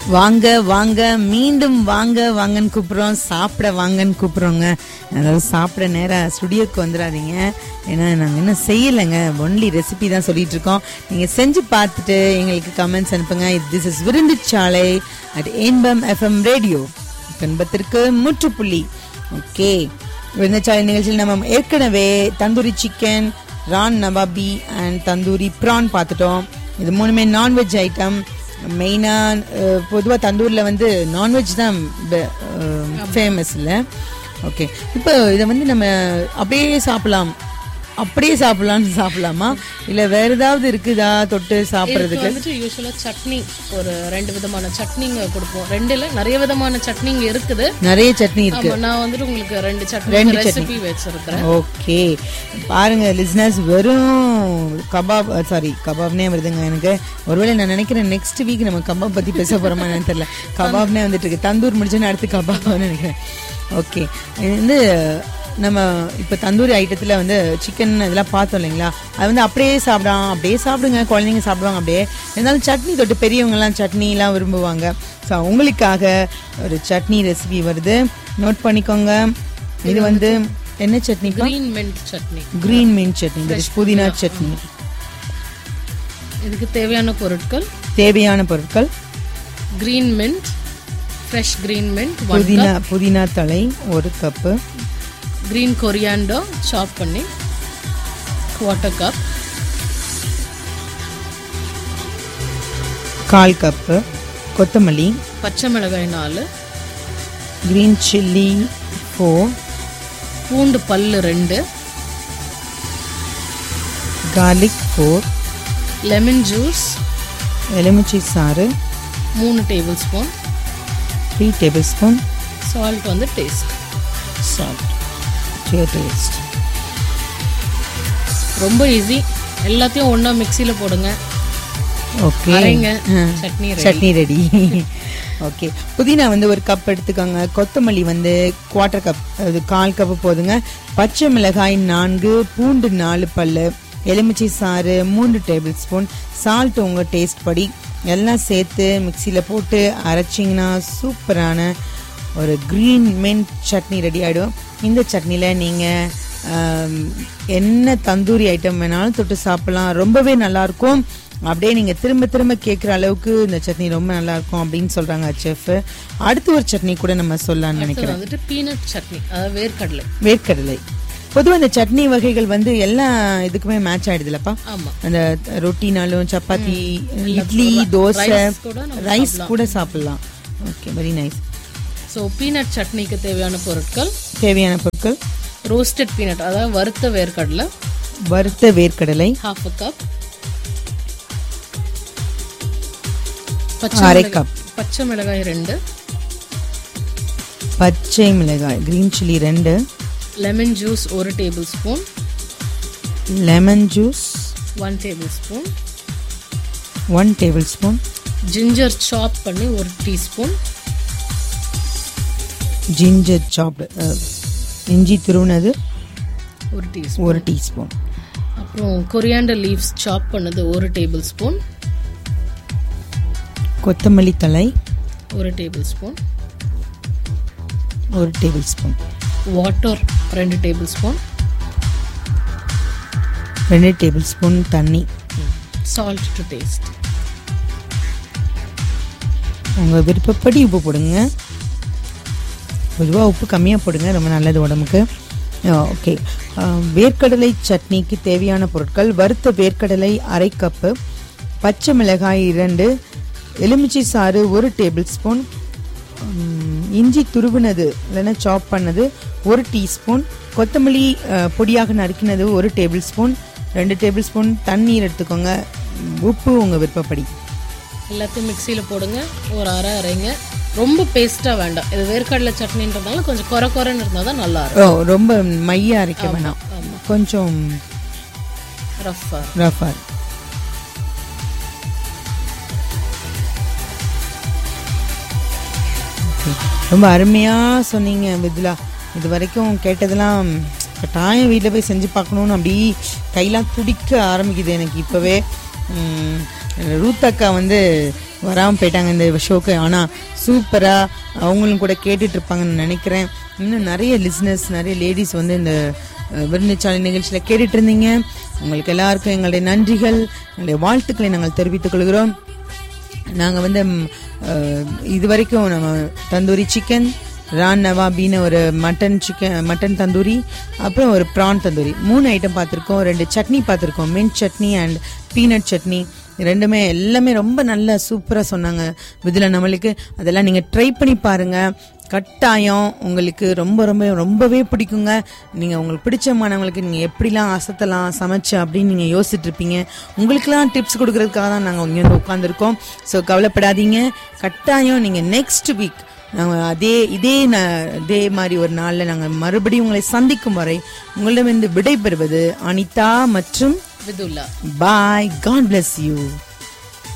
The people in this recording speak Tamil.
வாங்க வாங்க மீண்டும் வாங்க வாங்கன்னு கூப்பிடுறோம் சாப்பிட வாங்கன்னு கூப்பிடுறோங்க அதாவது சாப்பிட நேரம் ஸ்டுடியோக்கு வந்துடாதீங்க ஏன்னா நாங்கள் இன்னும் செய்யலைங்க ஒன்லி ரெசிபி தான் சொல்லிட்டு இருக்கோம் நீங்கள் செஞ்சு பார்த்துட்டு எங்களுக்கு கமெண்ட்ஸ் அனுப்புங்க திஸ் இஸ் விருந்துச்சாலை அட் ஏன்பம் எஃப்எம் ரேடியோ துன்பத்திற்கு முற்றுப்புள்ளி ஓகே விருந்துச்சாலை நிகழ்ச்சியில் நம்ம ஏற்கனவே tandoori chicken raan nawabi and tandoori prawn பார்த்துட்டோம் இது மூணுமே நான்வெஜ் ஐட்டம் மெயினாக பொதுவாக தந்தூரில் வந்து நான்வெஜ் தான் ஃபேமஸ் இல்லை ஓகே இப்போ இதை வந்து நம்ம அப்படியே சாப்பிடலாம் அப்படியே சாப்பிடலாம்னு சாப்பிடலாமா இல்லை வேற ஏதாவது இருக்குதா தொட்டு இதுக்கு சாப்பிட்றதுக்கு வந்துட்டு யூஸ்வலா சட்னி ஒரு ரெண்டு விதமான சட்னிங்க கொடுப்போம் ரெண்டு இல்ல நிறைய விதமான சட்னிங்க இருக்குது நிறைய சட்னி இருக்கு ஆமா நான் வந்துட்டு உங்களுக்கு ரெண்டு சட்னி ரெண்டு ரெசிபி வச்சிருக்கிறேன் ஓகே பாருங்க லிஸ்னஸ் வெறும் கபாப் சாரி கபாப்னே வருதுங்க எனக்கு ஒருவேளை நான் நினைக்கிறேன் நெக்ஸ்ட் வீக் நம்ம கபாப் பத்தி பேச போறோமா என்னன்னு தெரியல கபாப்னே வந்துட்டு இருக்கு தந்தூர் முடிச்சோன்னு அடுத்து கபாப்னு நினைக்கிறேன் ஓகே இது வந்து நம்ம இப்போ தந்தூரி ஐட்டத்தில் வந்து சிக்கன் இதெல்லாம் பார்த்தோம் இல்லைங்களா அது வந்து அப்படியே சாப்பிடலாம் அப்படியே சாப்பிடுங்க குழந்தைங்க சாப்பிடுவாங்க அப்படியே இருந்தாலும் சட்னி தொட்டு பெரியவங்கலாம் சட்னிலாம் விரும்புவாங்க ஸோ உங்களுக்காக ஒரு சட்னி ரெசிபி வருது நோட் பண்ணிக்கோங்க இது வந்து என்ன chutney green mint chutney green மீன் சட்னி that is புதினா சட்னி இதுக்கு தேவையான பொருட்கள் தேவையான பொருட்கள் green mint fresh green mint one புதினா புதினா தலை ஒரு கப்பு கிரீன் கொரியாண்டோ சாப் பண்ணி குவார்ட்டர் கப் கால் கப்பு கொத்தமல்லி பச்சை மிளகாய் நாலு கிரீன் சில்லி ஃபோர் பூண்டு பல்லு ரெண்டு கார்லிக் ஃபோர் லெமன் ஜூஸ் எலுமிச்சை சாறு மூணு tablespoon three tablespoon salt வந்து டேஸ்ட் சால்ட் டேஸ்ட் ரொம்ப ஈஸி எல்லாத்தையும் ஒண்ணா மிக்ஸில போடுங்க ஓகே அரைங்க chutney ready. Chutney ready okay புதினா வந்து ஒரு கப் எடுத்துக்கோங்க கொத்தமல்லி வந்து குவார்ட்டர் கப் அது கால் கப்பு போதுங்க பச்சை மிளகாய் நான்கு பூண்டு நாலு பல்லு எலுமிச்சை சாறு மூன்று டேபிள் ஸ்பூன் சால்ட் உங்கள் டேஸ்ட் படி எல்லாம் சேர்த்து மிக்சியில் போட்டு அரைச்சிங்கன்னா சூப்பரான ஒரு க்ரீன் மின்ட் சட்னி ரெடி ஆகிடும் இந்த சட்னியில் நீங்கள் என்ன தந்தூரி ஐட்டம் வேணாலும் தொட்டு சாப்பிடலாம் ரொம்பவே நல்லாயிருக்கும் அப்படியே நீங்கள் திரும்ப திரும்ப கேட்குற அளவுக்கு இந்த சட்னி ரொம்ப நல்லா இருக்கும் அப்படின்னு சொல்கிறாங்க செஃப் அடுத்து ஒரு சட்னி கூட நம்ம சொல்லலாம்னு அடுத்தது நினைக்கிறேன் வந்துட்டு பீனட் சட்னி அதாவது வேர்க்கடலை வேர்க்கடலை பொதுவாக இந்த சட்னி வகைகள் வந்து எல்லா இதுக்குமே மேட்ச் ஆயிடுதுலப்பா ஆமா அந்த ரொட்டினாலும் சப்பாத்தி இட்லி தோசை rice கூட நம்ம ரைஸ் கூட சாப்பிடலாம் okay very nice so peanut சட்னிக்கு தேவையான பொருட்கள் தேவையான பொருட்கள் ரோஸ்டட் பீனட் அதாவது வறுத்த வேர்க்கடலை வறுத்த வேர்க்கடலை ஹாஃப் அ கப் அரை கப் பச்சை மிளகாய் ரெண்டு பச்சை மிளகாய் கிரீன் சில்லி ரெண்டு லெமன் ஜூஸ் ஒரு tablespoon lemon juice one tablespoon one tablespoon ginger chop பண்ணி ஒரு டீஸ்பூன் ஜிஞ்சர் சாப்டு இஞ்சி துருவினது ஒரு டீஸ்பூன் ஒரு டீஸ்பூன் அப்புறம் கொரியாண்டர் லீவ்ஸ் சாப் பண்ணது ஒரு டேபிள் ஸ்பூன் கொத்தமல்லி தழை ஒரு டேபிள் ஸ்பூன் ஒரு டேபிள் ஸ்பூன் வாட்டர் ரெண்டு டேபிள் ஸ்பூன் ரெண்டு டேபிள் ஸ்பூன் தண்ணி சால்ட் டு டேஸ்ட் உங்கள் விருப்பப்படி உப்பு போடுங்க பொதுவாக உப்பு கம்மியாக போடுங்க ரொம்ப நல்லது உடம்புக்கு ஓகே வேர்க்கடலை சட்னிக்கு தேவையான பொருட்கள் வறுத்த வேர்க்கடலை அரை கப்பு பச்சை மிளகாய் இரண்டு எலுமிச்சை சாறு ஒரு டேபிள் ஸ்பூன் இஞ்சி துருவினது இல்லைன்னா சாப் பண்ணது ஒரு டீஸ்பூன் கொத்தமல்லி அஹ், பொடியாக நறுக்கினது ஒரு டேபிள் ஸ்பூன் ரெண்டு டேபிள் ஸ்பூன் தண்ணீர் எடுத்துக்கோங்க உப்பு உங்கள் விருப்பப்படி எல்லாத்தையும் மிக்சியில் போடுங்க ஒரு அரை அரைங்க ரொம்ப பேஸ்ட்டாக வேண்டாம் இது வேர்க்கடலை சட்னின்றதுனால கொஞ்சம் குறை குறைன்னு இருந்தால் தான் நல்லா இருக்கும் ஓ ரொம்ப மைய அரைக்க வேணாம் கொஞ்சம் ரஃப்பாக ரஃபா ரொம்ப அருமையா சொன்னீங்க வித்லா இது வரைக்கும் கேட்டதெல்லாம் கட்டாயம் வீட்டில் போய் செஞ்சு பார்க்கணுன்னு அப்படி கையெல்லாம் துடிக்க ஆரம்பிக்குது எனக்கு இப்போவே ரூத் அக்கா வந்து வராமல் போயிட்டாங்க இந்த ஷோக்கு ஆனால் சூப்பராக அவங்களும் கூட கேட்டுட்டு இருப்பாங்கன்னு நினைக்கிறேன் இன்னும் நிறைய லிஸ்னஸ் நிறைய லேடிஸ் வந்து இந்த அஹ், விருந்துச்சாலை நிகழ்ச்சியில் கேட்டுட்டு இருந்தீங்க உங்களுக்கு எல்லாருக்கும் எங்களுடைய நன்றிகள் எங்களுடைய வாழ்த்துக்களை நாங்கள் தெரிவித்துக் கொள்கிறோம் நாங்கள் வந்து ம், அஹ், இது வரைக்கும் நம்ம தந்தூரி சிக்கன் ரான் நவாபின்னு ஒரு மட்டன் சிக்கன் மட்டன் தந்தூரி அப்புறம் ஒரு ப்ரான் தந்தூரி மூணு ஐட்டம் பார்த்துருக்கோம் ரெண்டு சட்னி பார்த்துருக்கோம் mint chutney and peanut chutney ரெண்டுமே எல்லாமே ரொம்ப நல்ல சூப்பராக சொன்னாங்க இதில் நம்மளுக்கு அதெல்லாம் நீங்கள் ட்ரை பண்ணி பாருங்கள் கட்டாயம் உங்களுக்கு ரொம்ப ரொம்ப ரொம்பவே பிடிக்குங்க நீங்கள் உங்களுக்கு பிடிச்சமானவங்களுக்கு நீங்கள் எப்படிலாம் அசத்தலாம் சமைச்சு அப்படின்னு நீங்கள் யோசிச்சுட்டு இருப்பீங்க உங்களுக்குலாம் டிப்ஸ் கொடுக்கறதுக்காக தான் நாங்கள் இங்கே வந்து உட்காந்துருக்கோம் ஸோ கவலைப்படாதீங்க கட்டாயம் நீங்கள் நெக்ஸ்ட் வீக் நாங்கள் அதே இதே ந- இதே மாதிரி ஒரு நாளில் நாங்கள் மறுபடியும் உங்களை சந்திக்கும் வரை உங்களிடமிருந்து விடைபெறுவது அனிதா மற்றும் Vidulla bye god bless you